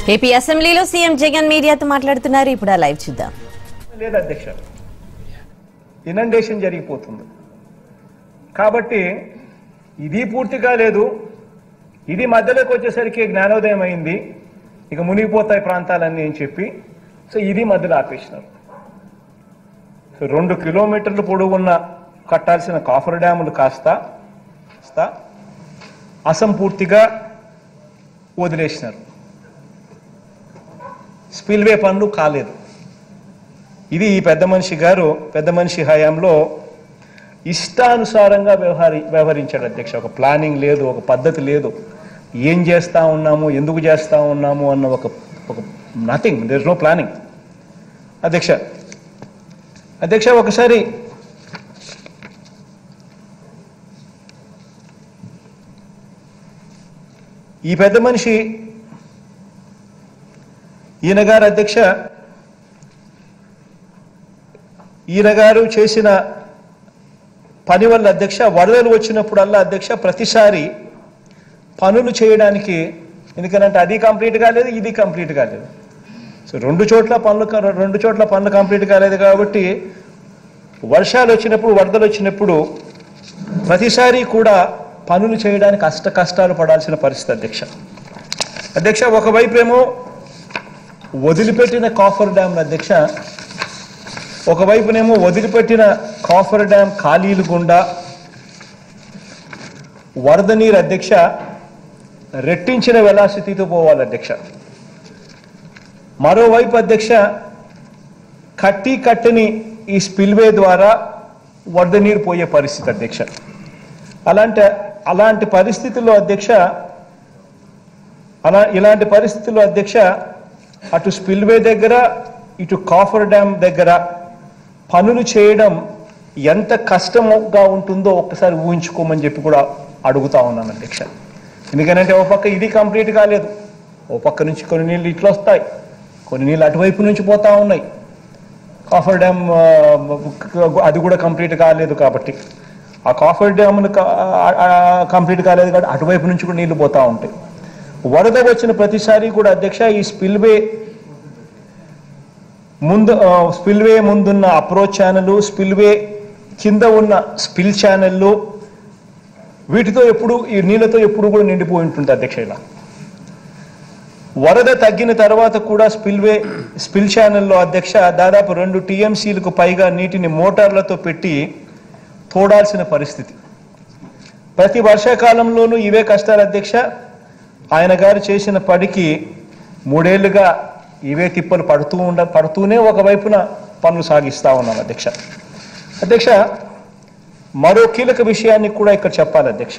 AP అసెంబ్లీలో CM Jagan మీడియాతో మాట్లాడుతున్నారు ఇప్పుడు ఆ లైవ్ చూద్దాం లేదు అధ్యక్ష ఇనండేషన్ జరిగిపోతుంది కాబట్టి ఇది పూర్తిగా లేదు ఇది మధ్యలోకి వచ్చేసరికి జ్ఞానోదయం అయింది ఇక మునిగిపోతాయి ప్రాంతాలన్నీ అని చెప్పి సో ఇది మధ్యలో ఆపేసినారు సో రెండు కిలోమీటర్లు పొడవున్న కట్టాల్సిన కాఫర్ డ్యాములు కాస్త కాస్త అసంపూర్తిగా వదిలేసినారు స్పిల్వే పనులు కాలేదు ఇది ఈ పెద్ద మనిషి గారు పెద్ద మనిషి హయాంలో ఇష్టానుసారంగా వ్యవహరి వ్యవహరించాడు అధ్యక్ష ఒక ప్లానింగ్ లేదు ఒక పద్ధతి లేదు ఏం చేస్తా ఉన్నాము ఎందుకు చేస్తా ఉన్నాము అన్న ఒక ఒక నథింగ్ దేర్ నో ప్లానింగ్ అధ్యక్ష అధ్యక్ష ఒకసారి ఈ పెద్ద మనిషి ఈయన గారు అధ్యక్ష ఈయన గారు చేసిన పని వల్ల అధ్యక్ష వరదలు వచ్చినప్పుడల్లా అధ్యక్ష ప్రతిసారి పనులు చేయడానికి ఎందుకనంటే అది కంప్లీట్ కాలేదు ఇది కంప్లీట్ కాలేదు సో రెండు చోట్ల పనులు క- రెండు చోట్ల పనులు కంప్లీట్ కాలేదు కాబట్టి వర్షాలు వచ్చినప్పుడు వరదలు వచ్చినప్పుడు ప్రతిసారి కూడా పనులు చేయడానికి అష్ట కష్టాలు పడాల్సిన పరిస్థితి అధ్యక్ష అధ్యక్ష ఒకవైపు ఏమో వదిలిపెట్టిన కాఫర్ డ్యామ్ అధ్యక్ష ఒకవైపునేమో వదిలిపెట్టిన కాఫర్ డ్యామ్ ఖాళీలు గుండా వరద నీరు అధ్యక్ష రెట్టించిన వెలాసిటీతో పోవాలి అధ్యక్ష మరోవైపు అధ్యక్ష కట్టి కట్టని ఈ స్పిల్వే ద్వారా వరద నీరు పోయే పరిస్థితి అధ్యక్ష అలాంటి అలాంటి పరిస్థితుల్లో అధ్యక్ష అలా ఇలాంటి పరిస్థితుల్లో అధ్యక్ష అటు స్పిల్వే దగ్గర ఇటు కాఫర్ డ్యామ్ దగ్గర పనులు చేయడం ఎంత కష్టంగా ఉంటుందో ఒక్కసారి ఊహించుకోమని చెప్పి కూడా అడుగుతా ఉన్నాను అధ్యక్ష ఎందుకంటే ఓ పక్క ఇది కంప్లీట్ కాలేదు ఓ పక్క నుంచి కొన్ని నీళ్ళు ఇట్లా వస్తాయి కొన్ని నీళ్ళు అటువైపు నుంచి పోతా ఉన్నాయి కాఫర్ డ్యామ్ ఆ, అది కూడా కంప్లీట్ కాలేదు కాబట్టి ఆ కాఫర్ డ్యామ్ కంప్లీట్ కాలేదు కాబట్టి అటువైపు నుంచి కూడా నీళ్లు పోతా ఉంటాయి వరద వచ్చిన ప్రతిసారి కూడా అధ్యక్ష ఈ స్పిల్వే ముందు ఆ, స్పిల్వే ముందున్న అప్రోచ్ ఛానల్ స్పిల్వే కింద ఉన్న స్పిల్ ఛానళ్ళు వీటితో ఎప్పుడు ఈ నీళ్ళతో ఎప్పుడు కూడా నిండిపోయి ఉంటుంది అధ్యక్ష ఇలా వరద తగ్గిన తర్వాత కూడా స్పిల్వే స్పిల్ ఛానల్లో అధ్యక్ష దాదాపు రెండు టీఎంసీలకు పైగా నీటిని మోటార్లతో పెట్టి తోడాల్సిన పరిస్థితి ప్రతి వర్షాకాలంలోనూ ఇవే కష్టాలు అధ్యక్ష ఆయన గారు చేసిన పడికి మూడేళ్లుగా ఇవే తిప్పలు పడుతూ ఉండ పడుతూనే ఒకవైపున పనులు సాగిస్తా ఉన్నాం అధ్యక్ష అధ్యక్ష మరో కీలక విషయాన్ని కూడా ఇక్కడ చెప్పాలి అధ్యక్ష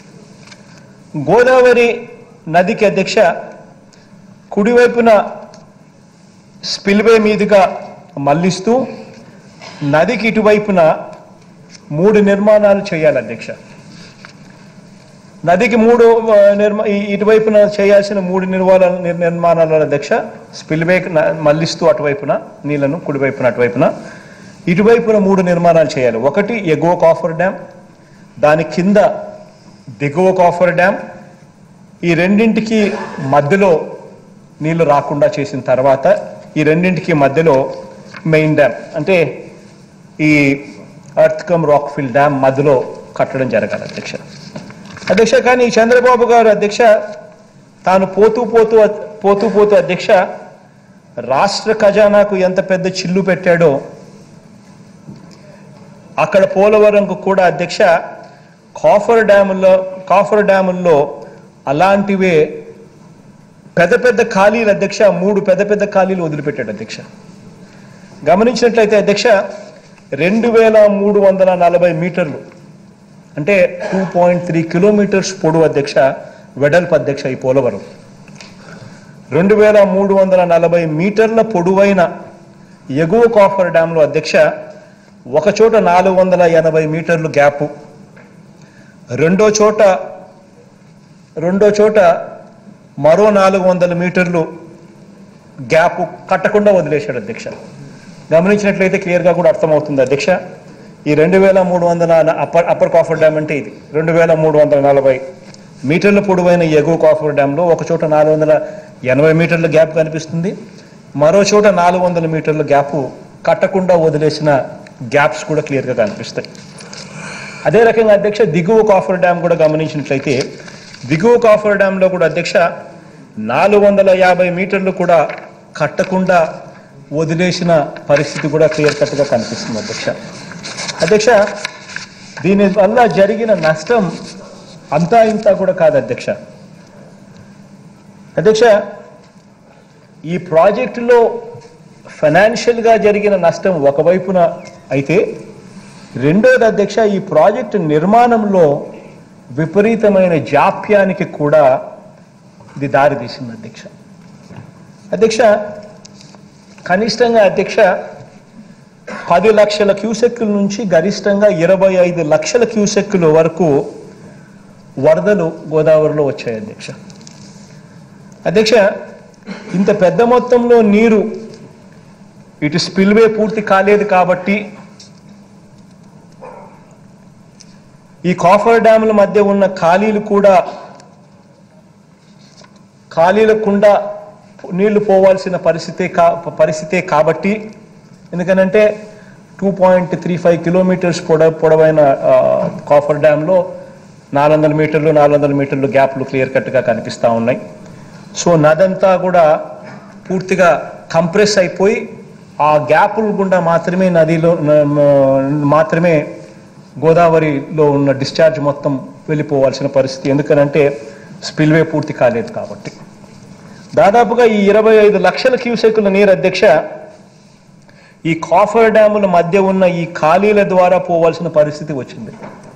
గోదావరి నదికి అధ్యక్ష కుడివైపున స్పిల్వే మీదుగా మళ్లిస్తూ నదికి ఇటువైపున మూడు నిర్మాణాలు చేయాలి అధ్యక్ష నదికి మూడు ఆ, నిర్మా ఈ- ఇటువైపున చేయాల్సిన మూడు నిర్మాణాల నిర్- నిర్మాణాల అధ్యక్ష స్పిల్వే మళ్లిస్తూ అటువైపున నీళ్లను కుడివైపున అటువైపున ఇటువైపున మూడు నిర్మాణాలు చేయాలి ఒకటి ఎగువ కాఫర్ డ్యామ్ దాని కింద దిగువ కాఫర్ డ్యామ్ ఈ రెండింటికి మధ్యలో నీళ్లు రాకుండా చేసిన తర్వాత ఈ రెండింటికి మధ్యలో మెయిన్ డ్యామ్ అంటే ఈ అర్త్కమ్ రాక్ఫిల్ డ్యామ్ మధ్యలో కట్టడం జరగాలి అధ్యక్ష అధ్యక్ష కానీ ఈ చంద్రబాబు గారు అధ్యక్ష తాను పోతూ పోతూ పోతూ పోతూ అధ్యక్ష రాష్ట్ర ఖజానాకు ఎంత పెద్ద చిల్లు పెట్టాడో అక్కడ పోలవరంకు కూడా అధ్యక్ష కాఫర్ డ్యాముల్లో కాఫర్ డ్యాముల్లో అలాంటివే పెద్ద పెద్ద ఖాళీలు అధ్యక్ష మూడు పెద్ద పెద్ద ఖాళీలు వదిలిపెట్టాడు అధ్యక్ష గమనించినట్లయితే అధ్యక్ష రెండు వేల మూడు వందల నలభై మీటర్లు అంటే టూ పాయింట్ త్రీ కిలోమీటర్స్ పొడవు అధ్యక్ష వెడల్పు అధ్యక్ష ఈ పోలవరం రెండు వేల మూడు వందల నలభై మీటర్ల పొడవైన ఎగువ కాఫర్ డ్యాంలో అధ్యక్ష ఒక చోట నాలుగు వందల ఎనభై మీటర్లు గ్యాపు రెండో చోట రెండో చోట మరో నాలుగు వందల మీటర్లు గ్యాప్ కట్టకుండా వదిలేశాడు అధ్యక్ష గమనించినట్లయితే క్లియర్గా కూడా అర్థమవుతుంది అధ్యక్ష ఈ రెండు వేల మూడు వందల అప్పర్ అప్పర్ కాఫర్ డ్యామ్ అంటే ఇది రెండు వేల మూడు వందల నలభై మీటర్ల పొడవైన ఎగువ కాఫర్ డ్యాంలో ఒక చోట నాలుగు వందల ఎనభై మీటర్ల గ్యాప్ కనిపిస్తుంది మరో చోట నాలుగు వందల మీటర్ల గ్యాప్ కట్టకుండా వదిలేసిన గ్యాప్స్ కూడా క్లియర్గా కనిపిస్తాయి అదే రకంగా అధ్యక్ష దిగువ కాఫర్ డ్యామ్ కూడా గమనించినట్లయితే దిగువ కాఫర్ డ్యామ్లో కూడా అధ్యక్ష నాలుగు వందల యాభై మీటర్లు కూడా కట్టకుండా వదిలేసిన పరిస్థితి కూడా క్లియర్ కట్గా కనిపిస్తుంది అధ్యక్ష అధ్యక్ష దీని వల్ల జరిగిన నష్టం అంతా ఇంత కూడా కాదు అధ్యక్ష అధ్యక్ష ఈ ప్రాజెక్టులో ఫైనాన్షియల్గా జరిగిన నష్టం ఒకవైపున అయితే రెండోది అధ్యక్ష ఈ ప్రాజెక్టు నిర్మాణంలో విపరీతమైన జాప్యానికి కూడా ఇది దారితీసింది అధ్యక్ష అధ్యక్ష కనిష్టంగా అధ్యక్ష పది లక్షల క్యూసెక్కుల నుంచి గరిష్టంగా ఇరవై ఐదు లక్షల క్యూసెక్కుల వరకు వరదలు గోదావరిలో వచ్చాయి అధ్యక్ష అధ్యక్ష ఇంత పెద్ద మొత్తంలో నీరు ఇటు స్పిల్వే పూర్తి కాలేదు కాబట్టి ఈ కాఫర్ డ్యాముల మధ్య ఉన్న ఖాళీలు కూడా ఖాళీలకుండా నీళ్లు పోవాల్సిన పరిస్థితే కా పరిస్థితే కాబట్టి ఎందుకనంటే two point three five kilometres పొడ పొడవైన ఆ, కాఫర్ డ్యాంలో నాలుగు వందల మీటర్లు నాలుగు వందల మీటర్లు గ్యాప్లు క్లియర్ కట్గా కనిపిస్తూ ఉన్నాయి సో నదంతా కూడా పూర్తిగా కంప్రెస్ అయిపోయి ఆ గ్యాపుల గుండా మాత్రమే నదిలో న- మ- మాత్రమే గోదావరిలో ఉన్న డిశ్చార్జ్ మొత్తం వెళ్ళిపోవాల్సిన పరిస్థితి ఎందుకనంటే స్పిల్వే పూర్తి కాలేదు కాబట్టి దాదాపుగా ఈ ఇరవై ఐదు లక్షల క్యూసెక్కుల నీరు అధ్యక్ష ఈ కాఫర్ డ్యాముల మధ్య ఉన్న ఈ ఖాళీల ద్వారా పోవాల్సిన పరిస్థితి వచ్చింది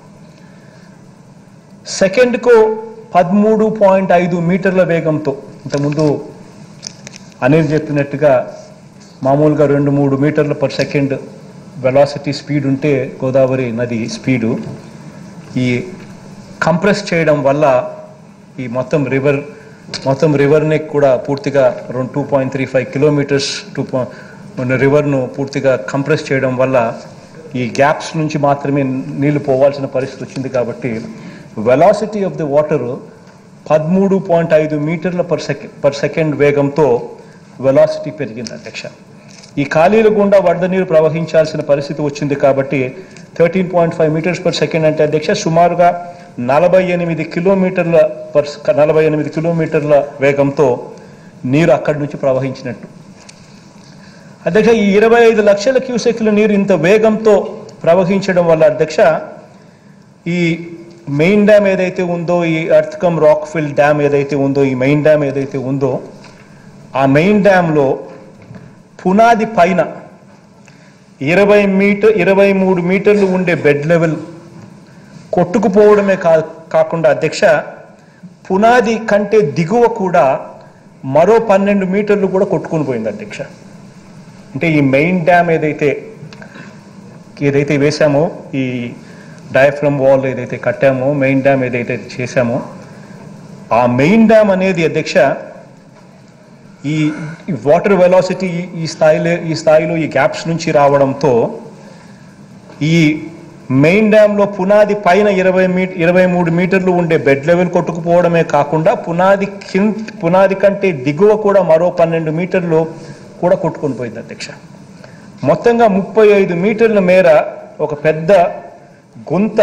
సెకండ్కు పదమూడు పాయింట్ ఐదు మీటర్ల వేగంతో ఇంతకుముందు అనిల్ చెప్పినట్టుగా మామూలుగా రెండు మూడు మీటర్ల పర్ సెకండ్ వెలాసిటీ స్పీడ్ ఉంటే గోదావరి నది స్పీడు ఈ కంప్రెస్ చేయడం వల్ల ఈ మొత్తం రివర్ మొత్తం రివర్ని కూడా పూర్తిగా రెండు two point three five kilometres to రివర్ను పూర్తిగా కంప్రెస్ చేయడం వల్ల ఈ గ్యాప్స్ నుంచి మాత్రమే నీళ్లు పోవాల్సిన పరిస్థితి వచ్చింది కాబట్టి వెలాసిటీ ఆఫ్ ది వాటర్ పదమూడు పాయింట్ ఐదు మీటర్ల పర్ సెకండ్ పర్ సెకండ్ వేగంతో వెలాసిటీ పెరిగింది అధ్యక్ష ఈ ఖాళీల గుండా వరద నీరు ప్రవహించాల్సిన పరిస్థితి వచ్చింది కాబట్టి thirteen point five metres per second అంటే అధ్యక్ష సుమారుగా నలభై ఎనిమిది కిలోమీటర్ల పర్ నలభై ఎనిమిది కిలోమీటర్ల వేగంతో నీరు అక్కడి నుంచి ప్రవహించినట్టు అధ్యక్ష ఈ ఇరవై ఐదు లక్షల క్యూసెక్ల నీరు ఇంత వేగంతో ప్రవహించడం వల్ల అధ్యక్ష ఈ మెయిన్ డ్యామ్ ఏదైతే ఉందో ఈ అర్థకమ్ రాక్ఫిల్ డ్యామ్ ఏదైతే ఉందో ఈ మెయిన్ డ్యామ్ ఏదైతే ఉందో ఆ మెయిన్ డ్యామ్లో పునాది పైన ఇరవై మీటర్ ఇరవై మూడు మీటర్లు ఉండే బెడ్ లెవెల్ కొట్టుకుపోవడమే కా కాకుండా అధ్యక్ష పునాది కంటే దిగువ కూడా మరో పన్నెండు మీటర్లు కూడా కొట్టుకుని పోయింది అధ్యక్ష అంటే ఈ మెయిన్ డ్యామ్ ఏదైతే ఏదైతే వేసామో ఈ డయాఫ్రమ్ వాల్ ఏదైతే కట్టామో మెయిన్ డ్యామ్ ఏదైతే చేశామో ఆ మెయిన్ డ్యామ్ అనేది అధ్యక్ష ఈ వాటర్ వెలాసిటీ ఈ స్థాయిలో ఈ స్థాయిలో ఈ గ్యాప్స్ నుంచి రావడంతో ఈ మెయిన్ డ్యామ్లో పునాది పైన ఇరవై మీ ఇరవై మూడు మీటర్లు ఉండే బెడ్ లెవెల్ కొట్టుకుపోవడమే కాకుండా పునాది కింద పునాది కంటే దిగువ కూడా మరో పన్నెండు మీటర్లు కూడా కొట్టుకొని పోయింది అధ్యక్ష మొత్తంగా ముప్పై ఐదు మీటర్ల మేర ఒక పెద్ద గుంత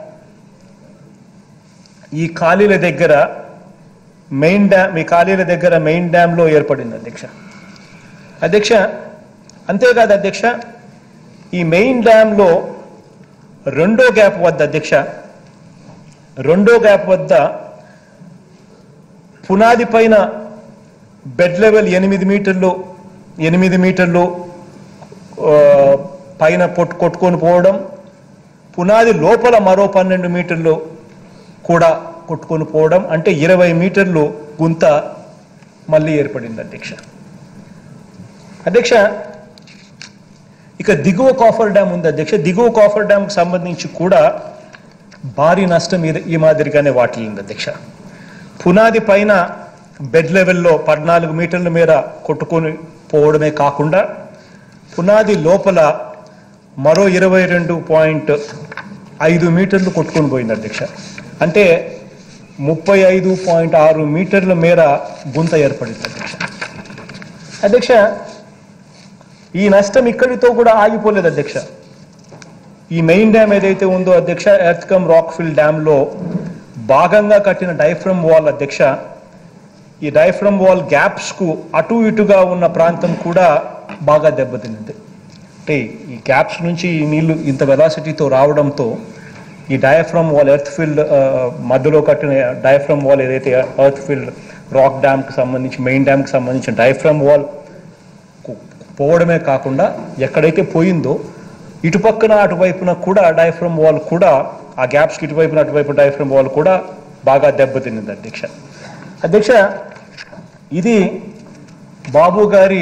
ఈ ఖాళీల దగ్గర మెయిన్ డ్యామ్ ఈ ఖాళీల దగ్గర మెయిన్ డ్యామ్లో ఏర్పడింది అధ్యక్ష అధ్యక్ష అంతేకాదు అధ్యక్ష ఈ మెయిన్ డ్యామ్లో రెండో గ్యాప్ వద్ద అధ్యక్ష రెండో గ్యాప్ వద్ద పునాది పైన బెడ్ లెవెల్ ఎనిమిది మీటర్లు ఎనిమిది మీటర్లు ఆ, పైన పొట్టు కొట్టుకొని పోవడం పునాది లోపల మరో పన్నెండు మీటర్లు కూడా కొట్టుకొని పోవడం అంటే ఇరవై మీటర్లు గుంత మళ్ళీ ఏర్పడింది అధ్యక్ష అధ్యక్ష ఇక దిగువ కాఫర్ డ్యామ్ ఉంది అధ్యక్ష దిగువ కాఫర్ డ్యామ్కి సంబంధించి కూడా భారీ నష్టం ఇది- ఈ మాదిరిగానే వాటిల్లింది అధ్యక్ష పునాది పైన బెడ్ లెవెల్లో పద్నాలుగు మీటర్ల మేర కొట్టుకొని పోవడమే కాకుండా పునాది లోపల మరో ఇరవై రెండు పాయింట్ ఐదు మీటర్లు కొట్టుకొని పోయింది అధ్యక్ష అంటే ముప్పై ఐదు పాయింట్ ఆరు మీటర్ల మేర గుంత ఏర్పడింది అధ్యక్ష అధ్యక్ష ఈ నష్టం ఇక్కడితో కూడా ఆగిపోలేదు అధ్యక్ష ఈ మెయిన్ డ్యామ్ ఏదైతే ఉందో అధ్యక్ష ఎర్త్కమ్ రాక్ఫిల్ డ్యామ్లో భాగంగా కట్టిన డైఫ్రమ్ వాల్ అధ్యక్ష ఈ డైఫ్రమ్ వాల్ గ్యాప్స్కు అటు ఇటుగా ఉన్న ప్రాంతం కూడా బాగా దెబ్బతింది అంటే ఈ గ్యాప్స్ నుంచి ఈ నీళ్లు ఇంత వెలాసిటీతో రావడంతో ఈ డయాఫ్రమ్ వాల్ ఎర్త్ ఫీల్డ్ మధ్యలో కట్టిన డయాఫ్రమ్ వాల్ ఏదైతే ఎర్త్ ఫీల్డ్ రాక్ డ్యామ్కి సంబంధించి మెయిన్ డ్యామ్కి సంబంధించిన డయాఫ్రమ్ వాల్ పోవడమే కాకుండా ఎక్కడైతే పోయిందో ఇటుపక్కన అటువైపున కూడా డయాఫ్రమ్ వాల్ కూడా ఆ గ్యాప్స్కి ఇటువైపున అటువైపు డయాఫ్రమ్ వాల్ కూడా బాగా దెబ్బతింది అధ్యక్ష అధ్యక్ష ఇది బాబు గారి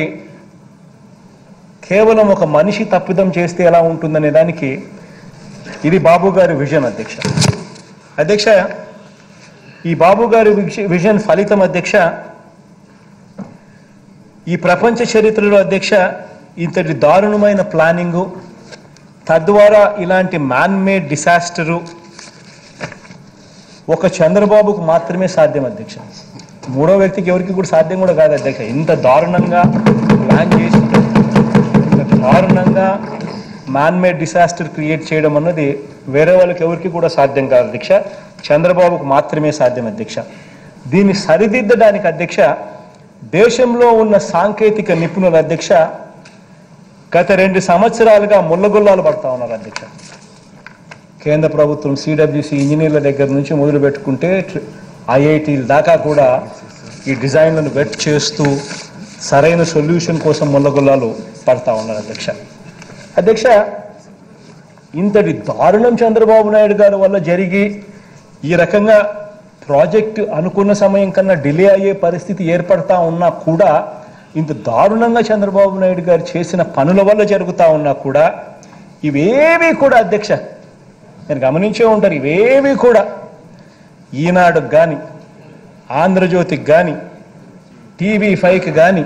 కేవలం ఒక మనిషి తప్పిదం చేస్తే ఎలా ఉంటుందనే దానికి ఇది బాబు గారి విజన్ అధ్యక్ష అధ్యక్ష ఈ బాబు గారి విజ- విజన్ ఫలితం అధ్యక్ష ఈ ప్రపంచ చరిత్రలో అధ్యక్ష ఇంతటి దారుణమైన ప్లానింగు తద్వారా ఇలాంటి మ్యాన్ మేడ్ డిసాస్టరు ఒక చంద్రబాబుకు మాత్రమే సాధ్యం అధ్యక్ష మూడో వ్యక్తికి ఎవరికి కూడా సాధ్యం కూడా కాదు అధ్యక్ష ఇంత దారుణంగా ప్లాన్ చేసి ఇంత దారుణంగా మ్యాన్ మేడ్ డిసాస్టర్ క్రియేట్ చేయడం అన్నది వేరే వాళ్ళకి ఎవరికి కూడా సాధ్యం కాదు అధ్యక్ష చంద్రబాబుకు మాత్రమే సాధ్యం అధ్యక్ష దీన్ని సరిదిద్దడానికి అధ్యక్ష దేశంలో ఉన్న సాంకేతిక నిపుణుల అధ్యక్ష గత రెండు సంవత్సరాలుగా ముళ్ళగుల్లాలు పడతా ఉన్నారు అధ్యక్ష కేంద్ర ప్రభుత్వం సిడబ్ల్యూసి ఇంజనీర్ల దగ్గర నుంచి మొదలు పెట్టుకుంటే ఐఐటీల దాకా కూడా ఈ డిజైన్లను వెట్ చేస్తూ సరైన సొల్యూషన్ కోసం ముళ్ళగుల్లాలు పడతా ఉన్నారు అధ్యక్ష అధ్యక్ష ఇంతటి దారుణం చంద్రబాబు నాయుడు గారి వల్ల జరిగి ఈ రకంగా ప్రాజెక్టు అనుకున్న సమయం కన్నా డిలే అయ్యే పరిస్థితి ఏర్పడతా ఉన్నా కూడా ఇంత దారుణంగా చంద్రబాబు నాయుడు గారు చేసిన పనుల వల్ల జరుగుతా ఉన్నా కూడా ఇవేవి కూడా అధ్యక్ష మీరు గమనించే ఉంటారు ఇవేవి కూడా ఈనాడుకు కానీ ఆంధ్రజ్యోతికి కానీ టీవీ ఫైవ్కి కానీ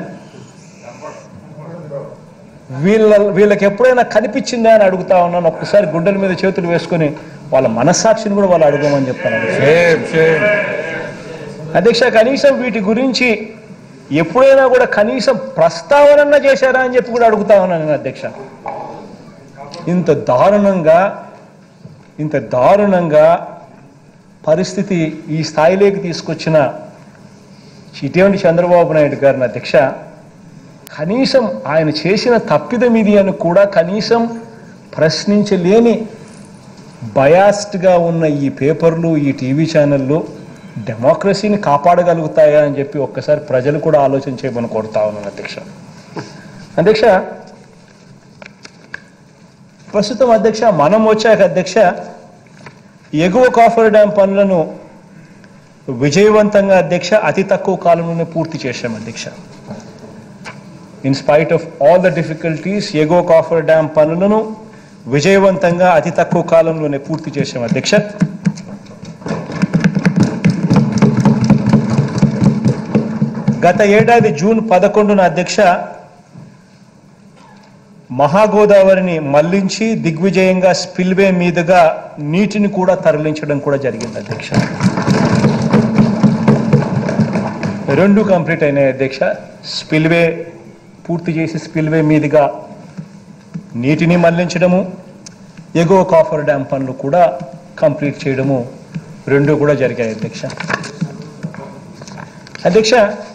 వీళ్ళ వీళ్ళకి ఎప్పుడైనా కనిపించిందా అని అడుగుతా ఉన్నాను ఒక్కసారి గుండెల మీద చేతులు వేసుకొని వాళ్ళ మనస్సాక్షిని కూడా వాళ్ళు అడగమని చెప్తాను షేమ్ షేమ్ అధ్యక్ష కనీసం వీటి గురించి ఎప్పుడైనా కూడా కనీసం ప్రస్తావన చేశారా అని చెప్పి కూడా అడుగుతా ఉన్నాను నేను అధ్యక్ష ఇంత దారుణంగా ఇంత దారుణంగా పరిస్థితి ఈ స్థాయిలోకి తీసుకొచ్చిన ఇటువంటి చంద్రబాబు నాయుడు గారిని అధ్యక్ష కనీసం ఆయన చేసిన తప్పిదం ఇది అని కూడా కనీసం ప్రశ్నించలేని బయాస్డ్గా ఉన్న ఈ పేపర్లు ఈ టీవీ ఛానళ్ళు డెమోక్రసీని కాపాడగలుగుతాయా అని చెప్పి ఒక్కసారి ప్రజలు కూడా ఆలోచన చేయమని కోరుతా ఉన్నాను అధ్యక్ష అధ్యక్ష ప్రస్తుతం అధ్యక్ష మనం వచ్చాక అధ్యక్ష ఎగువ కాఫర్ డ్యామ్ పనులను విజయవంతంగా అధ్యక్ష అతి తక్కువ కాలంలోనే పూర్తి చేశాం అధ్యక్ష in spite of all the difficulties ago cofferdam పనులను విజయవంతంగా అతి తక్కువ కాలంలోనే పూర్తి చేశాం అధ్యక్ష గత ఏడాది జూన్ పదకొండున అధ్యక్ష మహాగోదావరిని మళ్లించి దిగ్విజయంగా స్పిల్వే మీదుగా నీటిని కూడా తరలించడం కూడా జరిగింది అధ్యక్ష రెండు కంప్లీట్ అయినాయి అధ్యక్ష స్పిల్వే పూర్తి చేసి స్పిల్వే మీదుగా నీటిని మళ్లించడము ఎగువ కాఫర్ డ్యామ్ పనులు కూడా కంప్లీట్ చేయడము రెండు కూడా జరిగాయి అధ్యక్ష అధ్యక్ష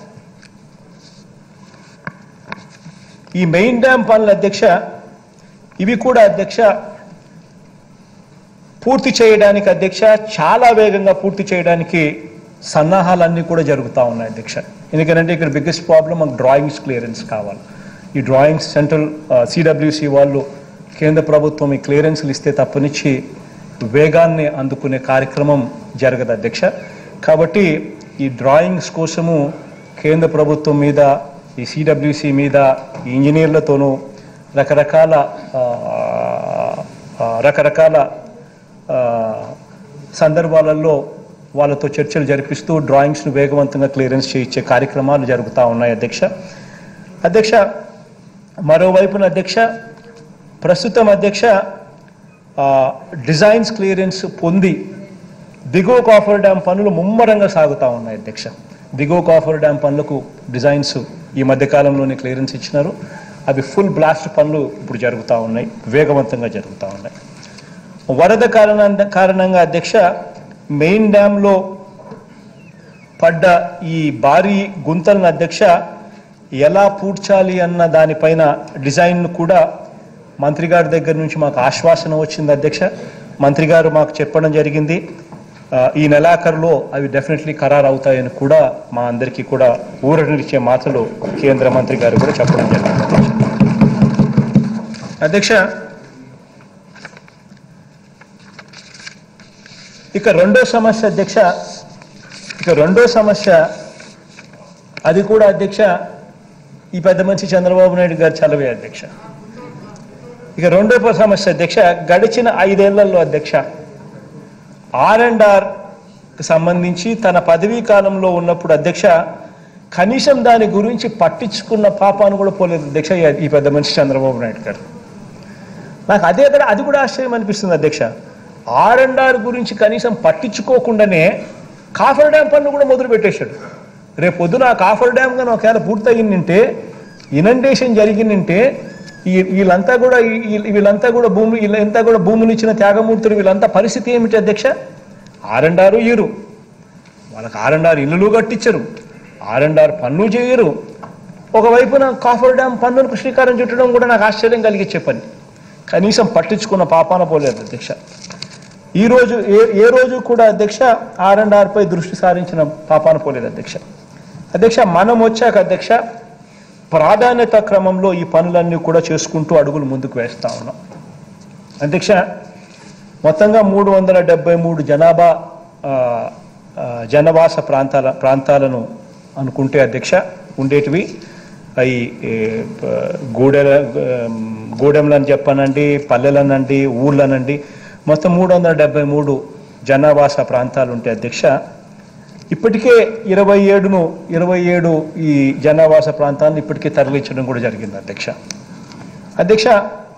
ఈ మెయిన్ డ్యామ్ పనుల అధ్యక్ష ఇవి కూడా అధ్యక్ష పూర్తి చేయడానికి అధ్యక్ష చాలా వేగంగా పూర్తి చేయడానికి సన్నాహాలన్నీ కూడా జరుగుతూ ఉన్నాయి అధ్యక్ష ఎందుకంటే ఇక్కడ బిగ్గెస్ట్ ప్రాబ్లం మాకు డ్రాయింగ్స్ క్లియరెన్స్ కావాలి ఈ డ్రాయింగ్స్ సెంట్రల్ సిడబ్ల్యూసి వాళ్ళు కేంద్ర ప్రభుత్వం ఈ క్లియరెన్స్లు ఇస్తే తప్పనిచ్చి వేగాన్ని అందుకునే కార్యక్రమం జరగదు అధ్యక్ష కాబట్టి ఈ డ్రాయింగ్స్ కోసము కేంద్ర ప్రభుత్వం మీద ఈ సిడబ్ల్యూసి మీద ఈ ఇంజనీర్లతోనూ రకరకాల ఆ, ఆ, రకరకాల ఆ, సందర్భాలలో వాళ్ళతో చర్చలు జరిపిస్తూ డ్రాయింగ్స్ను వేగవంతంగా క్లియరెన్స్ చేయించే కార్యక్రమాలు జరుగుతూ ఉన్నాయి అధ్యక్ష అధ్యక్ష మరోవైపున అధ్యక్ష ప్రస్తుతం అధ్యక్ష ఆ, డిజైన్స్ క్లియరెన్స్ పొంది దిగువ కాఫర్ డ్యామ్ పనులు ముమ్మరంగా సాగుతూ ఉన్నాయి అధ్యక్ష దిగువ కాఫర్ డ్యామ్ పనులకు డిజైన్స్ ఈ మధ్య కాలంలోనే క్లియరెన్స్ ఇచ్చినారు అవి ఫుల్ బ్లాస్ట్ పనులు ఇప్పుడు జరుగుతూ ఉన్నాయి వేగవంతంగా జరుగుతూ ఉన్నాయి వరద కారణ కారణంగా అధ్యక్ష మెయిన్ డ్యాంలో పడ్డ ఈ భారీ గుంతలను అధ్యక్ష ఎలా పూడ్చాలి అన్న దానిపైన డిజైన్ను కూడా మంత్రి గారి దగ్గర నుంచి మాకు ఆశ్వాసన వచ్చింది అధ్యక్ష మంత్రి గారు మాకు చెప్పడం జరిగింది ఆ, ఈ నెలాఖరులో అవి డెఫినెట్లీ ఖరారు అవుతాయని కూడా మా అందరికీ కూడా ఊరటనిచ్చే మాటలు కేంద్ర మంత్రి గారు కూడా చెప్పడం జరిగింది అధ్యక్ష అధ్యక్ష ఇక రెండో సమస్య అధ్యక్ష ఇక రెండో సమస్య అది కూడా అధ్యక్ష ఈ పెద్ద మనిషి చంద్రబాబు నాయుడు గారు చలవే అధ్యక్ష ఇక రెండో ప- సమస్య అధ్యక్ష గడిచిన ఐదేళ్లలో అధ్యక్ష ఆర్ అండ్ ఆర్ సంబంధించి తన పదవీ కాలంలో ఉన్నప్పుడు అధ్యక్ష కనీసం దాని గురించి పట్టించుకున్న పాపాను కూడా పోలేదు అధ్యక్ష ఈ- ఈ పెద్ద మనిషి చంద్రబాబు నాయుడు గారు నాకు అదే కూడా అది కూడా ఆశ్చర్యం అనిపిస్తుంది అధ్యక్ష ఆర్ అండ్ ఆర్ గురించి కనీసం పట్టించుకోకుండానే కాఫర్ డ్యామ్ పనులు కూడా మొదలు పెట్టేశాడు రేపు పొద్దున ఆ కాఫర్ డ్యామ్ కానీ ఒకవేళ పూర్తయిందంటే ఇనండేషన్ జరిగిందంటే ఈ వీళ్ళంతా కూడా ఈ- ఈ- వీళ్ళంతా కూడా భూమి వీళ్ళంతా కూడా భూములు ఇచ్చిన త్యాగమూర్తులు వీళ్ళంతా పరిస్థితి ఏమిటి అధ్యక్ష ఆర్ అండ్ ఆరు ఇరు వాళ్ళకి ఆర్ అండ్ ఆర్ ఇల్లులు కట్టించరు ఆర్ అండ్ ఆర్ పన్ను చేయరు ఒకవైపున కాఫర్ డ్యామ్ పన్నులకు శ్రీకారం చుట్టడం కూడా నాకు ఆశ్చర్యం కలిగించే పని కనీసం పట్టించుకున్న పాపాన పోలేదు అధ్యక్ష ఈ రోజు ఏ ఏ రోజు కూడా అధ్యక్ష ఆర్ అండ్ ఆర్ పై దృష్టి సారించిన పాపాన పోలేదు అధ్యక్ష అధ్యక్ష మనం వచ్చాక అధ్యక్ష ప్రాధాన్యత క్రమంలో ఈ పనులన్నీ కూడా చేసుకుంటూ అడుగులు ముందుకు వేస్తా ఉన్నాం అధ్యక్ష మొత్తంగా మూడు వందల డెబ్బై మూడు జనాభా ఆ, ఆ, జనవాస ప్రాంతాల ప్రాంతాలను అనుకుంటే అధ్యక్ష ఉండేటివి అవి గూడెల గూడెంలని చెప్పనండి పల్లెలనండి ఊర్లనండి మొత్తం మూడు వందల డెబ్బై మూడు జనావాస ప్రాంతాలు ఉంటాయి అధ్యక్ష ఇప్పటికే ఇరవై ఏడును ఇరవై ఏడు ఈ జనావాస ప్రాంతాలను ఇప్పటికే తరలించడం కూడా జరిగింది అధ్యక్ష అధ్యక్ష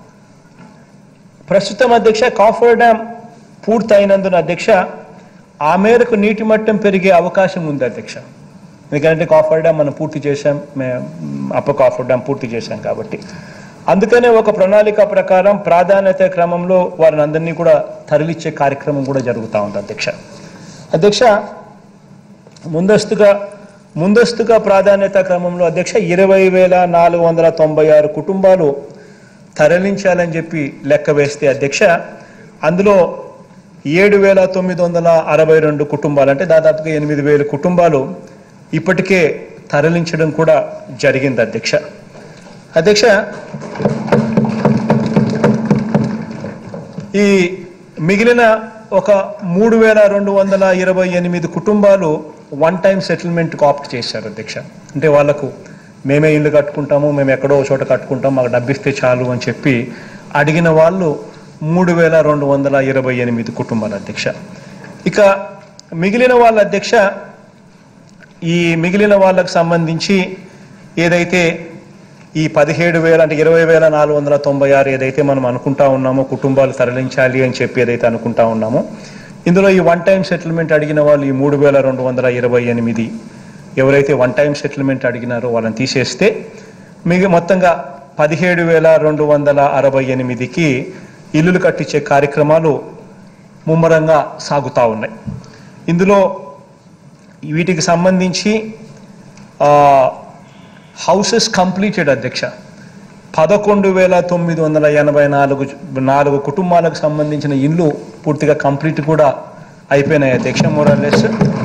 ప్రస్తుతం అధ్యక్ష కాఫర్ డ్యామ్ పూర్తయినందున అధ్యక్ష ఆ మేరకు నీటి మట్టం పెరిగే అవకాశం ఉంది అధ్యక్ష ఎందుకంటే కాఫర్ డ్యామ్ మనం పూర్తి చేశాం మే- అప్పర్ కాఫర్ డ్యామ్ పూర్తి చేశాం కాబట్టి అందుకనే ఒక ప్రణాళిక ప్రకారం ప్రాధాన్యత క్రమంలో వారిని అందరినీ కూడా తరలిచ్చే కార్యక్రమం కూడా జరుగుతూ ఉంది అధ్యక్ష అధ్యక్ష ముందస్తుగా ముందస్తుగా ప్రాధాన్యత క్రమంలో అధ్యక్ష ఇరవై వేల నాలుగు వందల తొంభై ఆరు కుటుంబాలు తరలించాలని చెప్పి లెక్క వేస్తే అధ్యక్ష అందులో ఏడు వేల తొమ్మిది వందల అరవై రెండు కుటుంబాలు అంటే దాదాపుగా ఎనిమిది వేల కుటుంబాలు ఇప్పటికే తరలించడం కూడా జరిగింది అధ్యక్ష అధ్యక్ష ఈ మిగిలిన ఒక మూడు వేల రెండు వందల ఇరవై ఎనిమిది కుటుంబాలు వన్ టైం సెటిల్మెంట్కి ఆప్ట్ చేశారు అధ్యక్ష అంటే వాళ్ళకు మేమే ఇల్లు కట్టుకుంటాము మేము ఎక్కడో ఒక చోట కట్టుకుంటాం మాకు డబ్బిస్తే చాలు అని చెప్పి అడిగిన వాళ్ళు మూడు వేల రెండు వందల ఇరవై ఎనిమిది కుటుంబాలు అధ్యక్ష ఇక మిగిలిన వాళ్ళ అధ్యక్ష ఈ మిగిలిన వాళ్ళకు సంబంధించి ఏదైతే ఈ పదిహేడు వేల అంటే ఇరవై వేల నాలుగు వందల తొంభై ఆరు ఏదైతే మనం అనుకుంటా ఉన్నామో కుటుంబాలు తరలించాలి అని చెప్పి ఏదైతే అనుకుంటా ఉన్నామో ఇందులో ఈ వన్ టైం సెటిల్మెంట్ అడిగిన వాళ్ళు ఈ మూడు వేల రెండు వందల ఇరవై ఎనిమిది ఎవరైతే వన్ టైం సెటిల్మెంట్ అడిగినారో వాళ్ళని తీసేస్తే మిగి మొత్తంగా పదిహేడు వేల రెండు వందల అరవై ఎనిమిదికి ఇల్లులు కట్టించే కార్యక్రమాలు ముమ్మరంగా సాగుతూ ఉన్నాయి ఇందులో వీటికి సంబంధించి హౌసెస్ కంప్లీటెడ్ అధ్యక్ష పదకొండు వేల తొమ్మిది వందల ఎనభై నాలుగు నాలుగు కుటుంబాలకు సంబంధించిన ఇల్లు పూర్తిగా కంప్లీట్ కూడా అయిపోయినాయి అధ్యక్ష మోరల్లెస్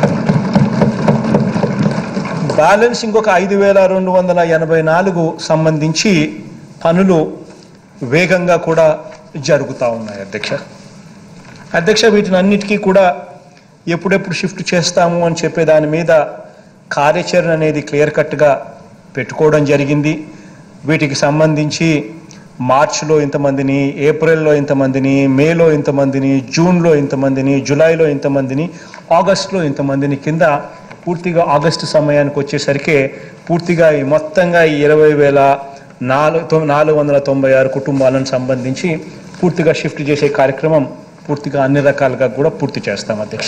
బ్యాలెన్స్ ఇంకొక ఐదు వేల రెండు వందల ఎనభై నాలుగు సంబంధించి పనులు వేగంగా కూడా జరుగుతూ ఉన్నాయి అధ్యక్ష అధ్యక్ష వీటిని అన్నిటికీ కూడా ఎప్పుడెప్పుడు షిఫ్ట్ చేస్తాము అని చెప్పే దాని మీద కార్యాచరణ అనేది క్లియర్ కట్గా పెట్టుకోవడం జరిగింది వీటికి సంబంధించి మార్చిలో ఇంతమందిని ఏప్రిల్లో ఇంతమందిని మేలో ఇంతమందిని జూన్లో ఇంతమందిని జూలైలో ఇంతమందిని ఆగస్టులో ఇంతమందిని కింద పూర్తిగా ఆగస్టు సమయానికి వచ్చేసరికి పూర్తిగా ఈ మొత్తంగా ఈ ఇరవై వేల నాలుగు తొ- నాలుగు వందల తొంభై ఆరు కుటుంబాలను సంబంధించి పూర్తిగా షిఫ్ట్ చేసే కార్యక్రమం పూర్తిగా అన్ని రకాలుగా కూడా పూర్తి చేస్తాం అధ్యక్ష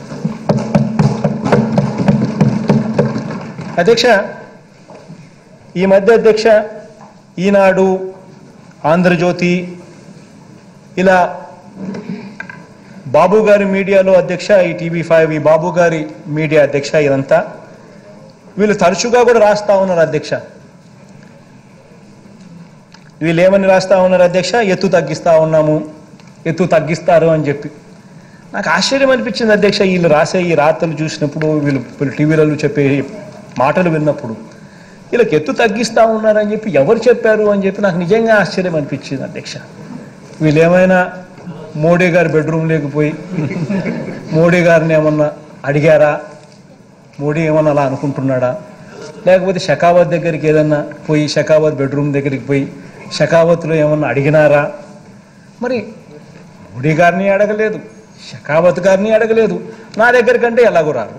అధ్యక్ష ఈ మధ్య అధ్యక్ష ఈనాడు ఆంధ్రజ్యోతి ఇలా బాబు గారి మీడియాలో అధ్యక్ష ఈ టీవీ ఫైవ్ ఈ బాబు గారి మీడియా అధ్యక్ష ఇదంతా వీళ్ళు తరచుగా కూడా రాస్తా ఉన్నారు అధ్యక్ష వీళ్ళు ఏమని రాస్తా ఉన్నారు అధ్యక్ష ఎత్తు తగ్గిస్తా ఉన్నాము ఎత్తు తగ్గిస్తారు అని చెప్పి నాకు ఆశ్చర్యం అనిపించింది అధ్యక్ష వీళ్ళు రాసే ఈ రాతలు చూసినప్పుడు వీళ్ళు వీళ్ళు టీవీలలో చెప్పే మాటలు విన్నప్పుడు వీళ్ళకి ఎత్తు తగ్గిస్తా ఉన్నారని చెప్పి ఎవరు చెప్పారు అని చెప్పి నాకు నిజంగా ఆశ్చర్యం అనిపించింది అధ్యక్ష వీళ్ళు ఏమైనా మోడీ గారి బెడ్రూమ్ లేకపోయి మోడీ గారిని ఏమన్నా అడిగారా మోడీ ఏమన్నా అలా అనుకుంటున్నాడా లేకపోతే షకావత్ దగ్గరికి ఏదన్నా పోయి షకావత్ బెడ్రూమ్ దగ్గరికి పోయి షకావత్లో ఏమన్నా అడిగినారా మరి మోడీ గారిని అడగలేదు షకావత్ గారిని అడగలేదు నా దగ్గరికంటే ఎలాగో రారు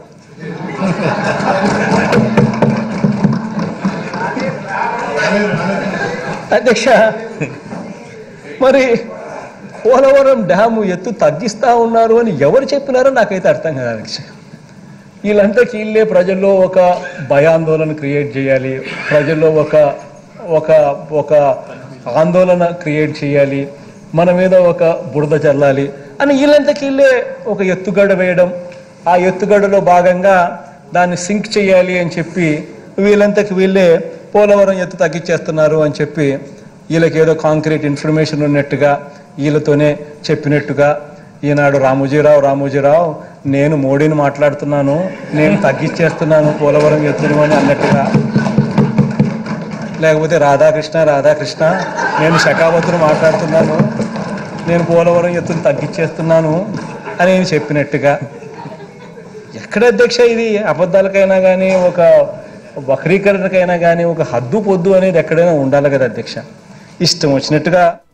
అధ్యక్ష మరి పోలవరం డ్యాము ఎత్తు తగ్గిస్తా ఉన్నారు అని ఎవరు చెప్పినారో నాకైతే అర్థం కాదు అధ్యక్ష వీళ్ళంతా కీళ్ళే ప్రజల్లో ఒక భయాందోళన క్రియేట్ చేయాలి ప్రజల్లో ఒక ఒక ఒక ఆందోళన క్రియేట్ చేయాలి మన మీద ఒక బురద చల్లాలి అని వీళ్ళంతా కీళ్ళే ఒక ఎత్తుగడ వేయడం ఆ ఎత్తుగడలో భాగంగా దాన్ని సింక్ చేయాలి అని చెప్పి వీళ్ళంతకి వీళ్ళే పోలవరం ఎత్తు తగ్గించేస్తున్నారు అని చెప్పి వీళ్ళకి ఏదో కాంక్రీట్ ఇన్ఫర్మేషన్ ఉన్నట్టుగా వీళ్ళతోనే చెప్పినట్టుగా ఈనాడు రామోజీరావు రామోజీరావు నేను మోడీని మాట్లాడుతున్నాను నేను తగ్గించేస్తున్నాను పోలవరం ఎత్తును అని అన్నట్టుగా లేకపోతే రాధాకృష్ణ రాధాకృష్ణ నేను శకావతును మాట్లాడుతున్నాను నేను పోలవరం ఎత్తును తగ్గించేస్తున్నాను అని నేను చెప్పినట్టుగా ఎక్కడ అధ్యక్ష ఇది అబద్ధాలకైనా కానీ ఒక వక్రీకరణకైనా కానీ ఒక హద్దు పొద్దు అనేది ఎక్కడైనా ఉండాలి కదా అధ్యక్ష ఇష్టం వచ్చినట్టుగా